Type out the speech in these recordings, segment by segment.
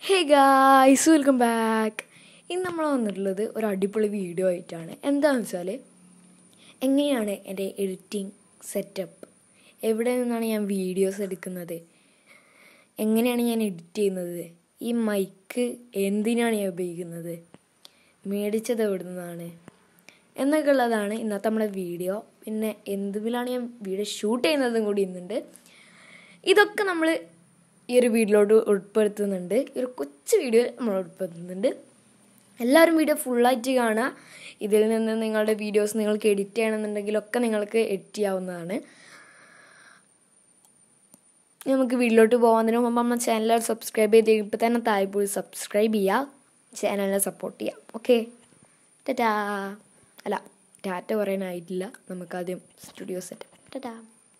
Hey guys welcome back ഇന്ന് നമ്മൾ വന്നിട്ടുള്ളത് ഒരു അടിപൊളി വീഡിയോ ആയിട്ടാണ് എന്താണെന്ന് വെച്ചാൽ എങ്ങനെയാണ് എൻ്റെ എഡിറ്റിംഗ് സെറ്റപ്പ് എവിടെ നിന്നാണ് ഞാൻ വീഡിയോസ് എടുക്കുന്നത് എങ്ങനെയാണ് ഞാൻ എഡിറ്റ് ചെയ്യുന്നത് ഈ മൈക്ക് എന്തിനാണ് ഞാൻ ഉപയോഗിക്കുന്നത് മേടിച്ചത് എവിടെ നിന്നാണ് എന്നൊക്കെ ഉള്ളതാണ് ഇന്നത്തെ നമ്മുടെ വീഡിയോ പിന്നെ എന്തുമിലാണ് ഞാൻ വീഡിയോ ഷൂട്ട് ചെയ്യുന്നതും കൂടി ഇന്നുണ്ട് ഇതൊക്കെ നമ്മൾ ഈ ഒരു വീഡിയോയിലോട്ട് ഉൾപ്പെടുത്തുന്നുണ്ട് ഈ ഒരു കൊച്ചു വീഡിയോ നമ്മൾ ഉൾപ്പെടുത്തുന്നുണ്ട് എല്ലാവരും വീഡിയോ ഫുള്ളായിട്ട് കാണുക ഇതിൽ നിന്ന് നിങ്ങളുടെ വീഡിയോസ് നിങ്ങൾക്ക് എഡിറ്റ് ചെയ്യണമെന്നുണ്ടെങ്കിലൊക്കെ നിങ്ങൾക്ക് എഡിറ്റ് ചെയ്യാവുന്നതാണ് നമുക്ക് വീട്ടിലോട്ട് പോകുന്നതിന് മുമ്പ് നമ്മൾ ചാനൽ സബ്സ്ക്രൈബ് ചെയ്ത് ഇപ്പോൾ തന്നെ താഴെ പോയി സബ്സ്ക്രൈബ് ചെയ്യുക ചാനലിനെ സപ്പോർട്ട് ചെയ്യാം ഓക്കെ ടാറ്റാ അല്ല ടാറ്റ പറയാനായിട്ടില്ല നമുക്കാദ്യം സ്റ്റുഡിയോ സെറ്റ് ടാറ്റാ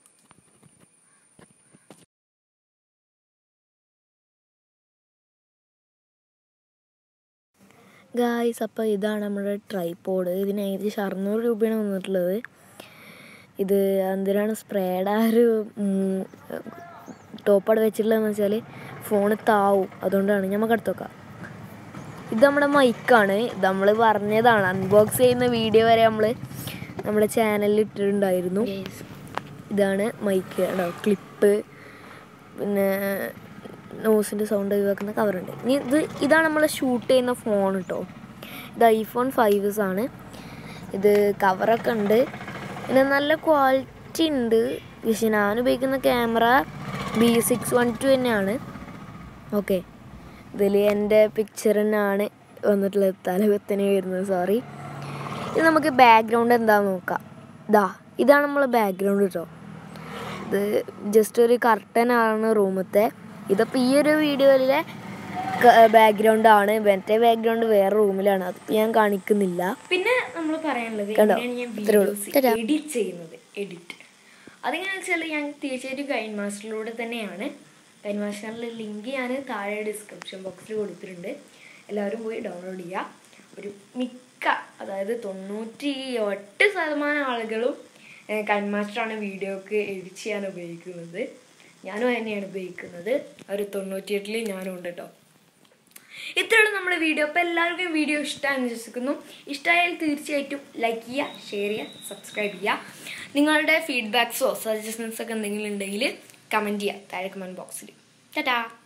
ഗായ്സ് അപ്പോൾ ഇതാണ് നമ്മുടെ ട്രൈപോഡ് ഇതിന് ഏകദേശം അറുന്നൂറ് രൂപയാണ് വന്നിട്ടുള്ളത് ഇത് എന്തിനാണ് സ്പ്രേഡ് ആ ഒരു ടോപ്പവിടെ വെച്ചിട്ടുള്ളതെന്ന് വെച്ചാൽ ഫോണ് താവും അതുകൊണ്ടാണ് നമുക്ക് അടുത്ത് നോക്കാം ഇത് നമ്മുടെ മൈക്കാണ് ഇത് നമ്മൾ പറഞ്ഞതാണ് അൺബോക്സ് ചെയ്യുന്ന വീഡിയോ വരെ നമ്മൾ നമ്മുടെ ചാനലിൽ ഇട്ടിട്ടുണ്ടായിരുന്നു ഇതാണ് മൈക്ക് കേട്ടോ ക്ലിപ്പ് പിന്നെ നോസിൻ്റെ സൗണ്ട് ഒഴിവാക്കുന്ന കവറുണ്ട് ഇനി ഇത് ഇതാണ് നമ്മൾ ഷൂട്ട് ചെയ്യുന്ന ഫോൺ കേട്ടോ ഇത് ഐഫോൺ ഫൈവ്സ് ആണ് ഇത് കവറൊക്കെ ഉണ്ട് പിന്നെ നല്ല ക്വാളിറ്റി ഉണ്ട് പക്ഷെ ഞാൻ ഉപയോഗിക്കുന്ന camera B six one two തന്നെയാണ് ഓക്കെ ഇതിൽ എൻ്റെ പിക്ചർ തന്നെയാണ് വന്നിട്ടുള്ളത് തലകുത്തനെ വരുന്നത് സോറി ഇത് നമുക്ക് ബാക്ക്ഗ്രൗണ്ട് എന്താണെന്ന് നോക്കാം ഇതാ ഇതാണ് നമ്മളെ ബാക്ക്ഗ്രൗണ്ട് കേട്ടോ ഇത് ജസ്റ്റ് ഒരു കർട്ടനാണ് റൂമത്തെ ഇതിപ്പോൾ ഈ ഒരു വീഡിയോയിലെ ബാക്ക്ഗ്രൗണ്ട് ആണ് മറ്റേ ബാക്ക്ഗ്രൗണ്ട് വേറെ റൂമിലാണ് അത് ഞാൻ കാണിക്കുന്നില്ല പിന്നെ നമ്മൾ പറയാനുള്ളത് കണ്ടോ? എങ്ങനെയാണ് ഞാൻ ഇത്രേ ഉള്ളൂ. Videos tata. എഡിറ്റ് ചെയ്യുന്നത് എഡിറ്റ് അതെങ്ങനെയാണെന്ന് വെച്ചാൽ ഞാൻ തീർച്ചയായിട്ടും കൈൻ മാസ്റ്ററിലൂടെ തന്നെയാണ് കൈൻ മാസ്റ്ററിലെ ലിങ്ക് ഞാൻ താഴെ ഡിസ്ക്രിപ്ഷൻ ബോക്സിൽ കൊടുത്തിട്ടുണ്ട് എല്ലാവരും പോയി ഡൗൺലോഡ് ചെയ്യുക ഒരു മിക്ക അതായത് തൊണ്ണൂറ്റി എട്ട് ശതമാനം ആളുകളും കൈൻ മാസ്റ്ററാണ് വീഡിയോക്ക് എഡിറ്റ് ചെയ്യാൻ ഉപയോഗിക്കുന്നത് ഞാനും അത് തന്നെയാണ് ഉപയോഗിക്കുന്നത് ഒരു തൊണ്ണൂറ്റിയെട്ടിൽ ഞാനും ഉണ്ട് കേട്ടോ ഇത്രയുള്ള നമ്മുടെ വീഡിയോ അപ്പോൾ എല്ലാവർക്കും വീഡിയോ ഇഷ്ടമാണെന്ന് വിശ്വസിക്കുന്നു ഇഷ്ടമായാൽ തീർച്ചയായിട്ടും ലൈക്ക് ചെയ്യുക ഷെയർ ചെയ്യുക സബ്സ്ക്രൈബ് ചെയ്യുക നിങ്ങളുടെ ഫീഡ്ബാക്സോ സജഷൻസോ ഒക്കെ എന്തെങ്കിലും ഉണ്ടെങ്കിൽ കമൻറ്റ് ചെയ്യുക താഴെ കമൻറ്റ് ബോക്സിൽ ടാറ്റാ